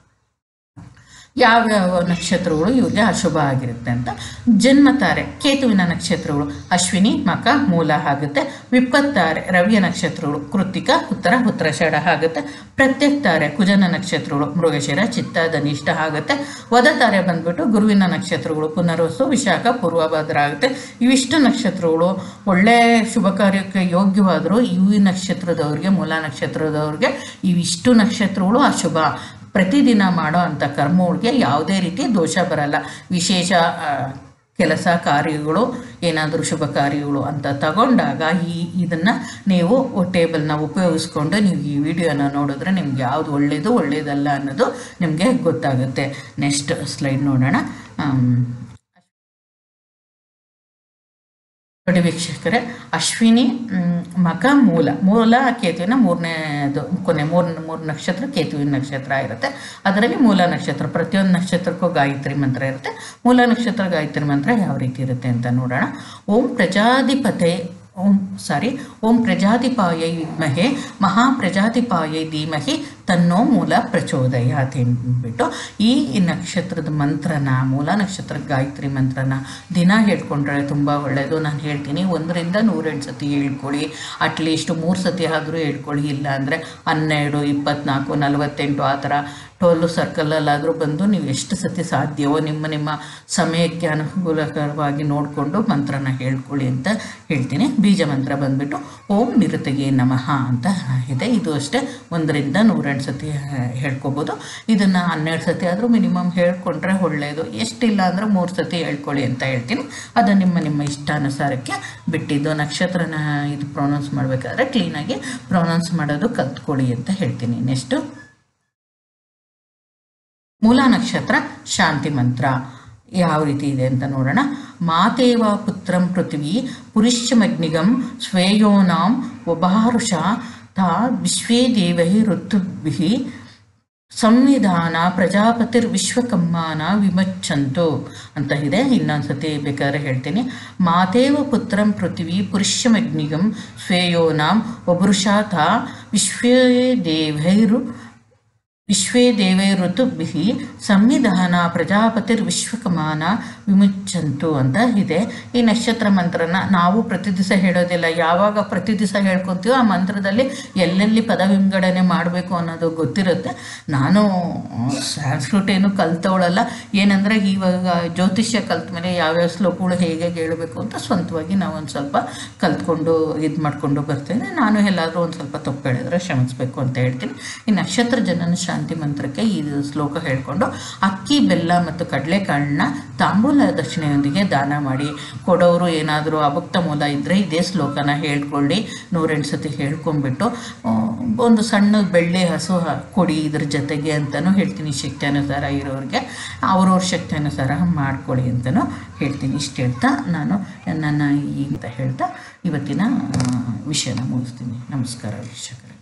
Speaker 1: ಯಾವ್ಯಾವ ನಕ್ಷತ್ರಗಳು ಇವ್ರಿಗೆ ಅಶುಭ ಆಗಿರುತ್ತೆ ಅಂತ ಜನ್ಮತಾರೆ ಕೇತುವಿನ ನಕ್ಷತ್ರಗಳು ಅಶ್ವಿನಿ ಮಕ ಮೂಲ ಆಗುತ್ತೆ ವಿಪತ್ತಾರೆ ರವಿಯ ನಕ್ಷತ್ರಗಳು ಕೃತಿಕ ಉತ್ತರ ಉತ್ತರಾಷಾಢ ಆಗುತ್ತೆ ಪ್ರತ್ಯಕ್ತಾರೆ ಕುಜನ ನಕ್ಷತ್ರಗಳು ಮೃಗಶಿರ ಚಿತ್ತ ಧನಿಷ್ಠ ಆಗುತ್ತೆ ವದತಾರೆ ಬಂದ್ಬಿಟ್ಟು ಗುರುವಿನ ನಕ್ಷತ್ರಗಳು ಪುನರ್ವಸು ವಿಶಾಖ ಪೂರ್ವಭದ್ರ ಆಗುತ್ತೆ ಇವಿಷ್ಟು ನಕ್ಷತ್ರಗಳು ಒಳ್ಳೆ ಶುಭ ಕಾರ್ಯಕ್ಕೆ ಯೋಗ್ಯವಾದರೂ ಇವು ನಕ್ಷತ್ರದವ್ರಿಗೆ ಮೂಲ ನಕ್ಷತ್ರದವ್ರಿಗೆ ಇವಿಷ್ಟು ನಕ್ಷತ್ರಗಳು ಅಶುಭ ಪ್ರತಿದಿನ ಮಾಡೋ ಅಂಥ ಕರ್ಮಗಳಿಗೆ ಯಾವುದೇ ರೀತಿ ದೋಷ ಬರಲ್ಲ ವಿಶೇಷ ಆ, ಕೆಲಸ ಕಾರ್ಯಗಳು ಏನಾದರೂ ಶುಭ ಕಾರ್ಯಗಳು ಅಂತ ತಗೊಂಡಾಗ ಈ ಇದನ್ನು ನೀವು ಟೇಬಲ್ನ ಉಪಯೋಗಿಸ್ಕೊಂಡು ನೀವು ಈ ವಿಡಿಯೋನ ನೋಡಿದ್ರೆ ನಿಮ್ಗೆ ಯಾವುದು ಒಳ್ಳೆಯದು ಒಳ್ಳೆಯದಲ್ಲ ಅನ್ನೋದು ನಿಮಗೆ ಗೊತ್ತಾಗುತ್ತೆ ನೆಕ್ಸ್ಟ್ ಸ್ಲೈಡ್ ನೋಡೋಣ ಆಮ್, ನೋಡಿ ವೀಕ್ಷಕರೇ ಅಶ್ವಿನಿ ಮ್, ಮಕ ಮೂಲ ಮೂಲ ಕೇತುವಿನ ಮೂರನೇದು ಕೊನೆ ಮೂರು ಮೂರು ನಕ್ಷತ್ರ ಕೇತುವಿನ ನಕ್ಷತ್ರ ಇರುತ್ತೆ ಅದರಲ್ಲಿ ಮೂಲ ನಕ್ಷತ್ರ ಪ್ರತಿಯೊಂದು ನಕ್ಷತ್ರಕ್ಕೂ ಗಾಯತ್ರಿ ಮಂತ್ರ ಇರುತ್ತೆ ಮೂಲ ನಕ್ಷತ್ರ ಗಾಯತ್ರಿ ಮಂತ್ರ ಯಾವ ರೀತಿ ಇರುತ್ತೆ ಅಂತ ನೋಡೋಣ ಓಂ ಪ್ರಜಾಧಿಪತೆ ಓಂ ಸಾರಿ ಓಂ ಪ್ರಜಾತಿಪಾಯೈ ವಿದ್ಮಹೆ ಮಹಾಪ್ರಜಾತಿಪಾಯೈ ಧೀಮಹಿ ತನ್ನೋ ಮೂಲ ಪ್ರಚೋದಯಾತ್ ಅಂದ್ಬಿಟ್ಟು ಈ ನಕ್ಷತ್ರದ ಮಂತ್ರನ ಮೂಲ ನಕ್ಷತ್ರ ಗಾಯತ್ರಿ ಮಂತ್ರನ ದಿನ ಹೇಳ್ಕೊಂಡ್ರೆ ತುಂಬ ಒಳ್ಳೆಯದು ನಾನು ಹೇಳ್ತೀನಿ ಒಂದರಿಂದ ನೂರೆಂಟು ಸತಿ ಹೇಳ್ಕೊಳ್ಳಿ ಅಟ್ಲೀಸ್ಟ್ ಮೂರು ಸತಿ ಆದರೂ ಹೇಳ್ಕೊಳ್ಳಿ ಇಲ್ಲ ಅಂದರೆ ಹನ್ನೆರಡು ಇಪ್ಪತ್ನಾಲ್ಕು ನಲವತ್ತೆಂಟು ಆ ಥರ ಟೋಲು ಸರ್ಕಲಲ್ಲಾದರೂ ಬಂದು ನೀವು ಎಷ್ಟು ಸತಿ ಸಾಧ್ಯವೋ ನಿಮ್ಮ ನಿಮ್ಮ ಸಮಯಕ್ಕೆ ಅನುಕೂಲಕರವಾಗಿ ನೋಡಿಕೊಂಡು ಮಂತ್ರನ ಹೇಳ್ಕೊಳ್ಳಿ ಅಂತ ಹೇಳ್ತೀನಿ ಬೀಜ ಮಂತ್ರ ಬಂದ್ಬಿಟ್ಟು ಓಂ ನಿರುತೆಗೆ ನಮಃ ಅಂತ ಇದೆ ಇದು ಅಷ್ಟೇ ಒಂದರಿಂದ ನೂರೆಂಟು ಸತಿ ಹೇಳ್ಕೊಬೋದು ಇದನ್ನು ಹನ್ನೆರಡು ಸತಿ ಆದರೂ ಮಿನಿಮಮ್ ಹೇಳ್ಕೊಂಡ್ರೆ ಒಳ್ಳೆಯದು ಎಷ್ಟಿಲ್ಲ ಅಂದರೆ ಮೂರು ಸತಿ ಹೇಳ್ಕೊಳ್ಳಿ ಅಂತ ಹೇಳ್ತೀನಿ ಅದು ನಿಮ್ಮ ನಿಮ್ಮ ಇಷ್ಟಾನುಸಾರಕ್ಕೆ ಬಿಟ್ಟಿದ್ದು ನಕ್ಷತ್ರನ ಇದು ಪ್ರೊನೌನ್ಸ್ ಮಾಡಬೇಕಾದ್ರೆ ಕ್ಲೀನಾಗಿ ಪ್ರೊನೌನ್ಸ್ ಮಾಡೋದು ಕಲ್ತ್ಕೊಳ್ಳಿ ಅಂತ ಹೇಳ್ತೀನಿ ನೆಕ್ಸ್ಟು ಮೂಲ ನಕ್ಷತ್ರ ಶಾಂತಿ ಮಂತ್ರ ಯಾವ ರೀತಿ ಇದೆ ಅಂತ ನೋಡೋಣ ಮಾತೇವ ಪುತ್ರಂ ಪೃಥ್ವಿ ಪುರುಷಮಗ್ನಿಗಂ ಸ್ವೇಯೋನಾಂ ಒಬಾರುಷ ತಾ ವಿಶ್ವೇ ದೇವೈ ಋತುಭಿಃ ಸಂವಿಧಾನ ಪ್ರಜಾಪತಿರ್ ವಿಶ್ವಕರ್ಮಾನ ವಿಮಚ್ಚಂತು ಅಂತ ಇದೆ ಇನ್ನೊಂದ್ಸತಿ ಬೇಕಾದ್ರೆ ಹೇಳ್ತೀನಿ ಮಾತೇವ ಪುತ್ರಂ ಪೃಥ್ವಿ ಪುರುಷಮಗ್ನಿಗಂ ಸ್ವೇಯೋನಾಂ ಒಬುರುಷಾತ ವಿಶ್ವೇ ದೇವೈರು ವಿಶ್ವೇ ದೇವೇ ಋತುಭಿಃ ಸಂವಿಧಾನ ಪ್ರಜಾಪತಿರ್ ವಿಶ್ವಕಮಾನ ವಿಮುಚ್ಚಂತು ಅಂತ ಇದೆ ಈ ನಕ್ಷತ್ರ ಮಂತ್ರನ ನಾವು ಪ್ರತಿ ದಿವಸ ಹೇಳೋದಿಲ್ಲ ಯಾವಾಗ ಪ್ರತಿ ದಿವಸ ಹೇಳ್ಕೊತೀವೋ ಆ ಮಂತ್ರದಲ್ಲಿ ಎಲ್ಲೆಲ್ಲಿ ಪದ ವಿಂಗಡಣೆ ಮಾಡಬೇಕು ಅನ್ನೋದು ಗೊತ್ತಿರುತ್ತೆ ನಾನು ಸಂಸ್ಕೃತ ಏನು ಕಲ್ತವಳಲ್ಲ ಏನಂದರೆ ಇವಾಗ ಜ್ಯೋತಿಷ್ಯ ಕಲ್ತ ಮೇಲೆ ಯಾವ್ಯಾವ ಶ್ಲೋಕಗಳು ಹೇಗೆ ಹೇಳಬೇಕು ಅಂತ ಸ್ವಂತವಾಗಿ ನಾವು ಒಂದು ಸ್ವಲ್ಪ ಕಲ್ತ್ಕೊಂಡು ಇದು ಮಾಡಿಕೊಂಡು ಬರ್ತೇನೆ ನಾನು ಎಲ್ಲಾದರೂ ಒಂದು ಸ್ವಲ್ಪ ತಪ್ಪು ಹೇಳಿದ್ರೆ ಕ್ಷಮಿಸ್ಬೇಕು ಅಂತ ಹೇಳ್ತೀನಿ ಈ ನಕ್ಷತ್ರ ಜನನ ಶಾಂತಿ ಮಂತ್ರಕ್ಕೆ ಈ ಶ್ಲೋಕ ಹೇಳ್ಕೊಂಡು ಅಕ್ಕಿ ಬೆಲ್ಲ ಮತ್ತು ಕಡಲೆಕಾಳನ್ನ ತಾಂಬೂಲ ದಕ್ಷಿಣೆಯೊಂದಿಗೆ ದಾನ ಮಾಡಿ ಕೊಡೋರು ಏನಾದರೂ ಅಭಕ್ತ ಮೂಲ ಇದ್ದರೆ ಇದೇ ಶ್ಲೋಕನ ಹೇಳ್ಕೊಳ್ಳಿ ನೂರೆಂಟು ಸತಿ ಹೇಳ್ಕೊಂಡ್ಬಿಟ್ಟು ಆ, ಒಂದು ಸಣ್ಣ ಬೆಳ್ಳಿ ಹಸು ಹ- ಕೊಡಿ ಇದ್ರ ಜೊತೆಗೆ ಅಂತಲೂ ಹೇಳ್ತೀನಿ ಶಕ್ತಿ ಅನುಸಾರ ಇರೋರಿಗೆ ಅವ್ರವ್ರ ಶಕ್ತಿ ಅನುಸಾರ ಮಾಡ್ಕೊಳ್ಳಿ ಅಂತಲೂ ಹೇಳ್ತೀನಿ ಇಷ್ಟು ಹೇಳ್ತಾ ನಾನು ನನ್ನ ಈ ಅಂತ ಹೇಳ್ತಾ ಇವತ್ತಿನ ಆ, ವಿಷಯನ ಮುಗಿಸ್ತೀನಿ ನಮಸ್ಕಾರ ವೀಕ್ಷಕರೇ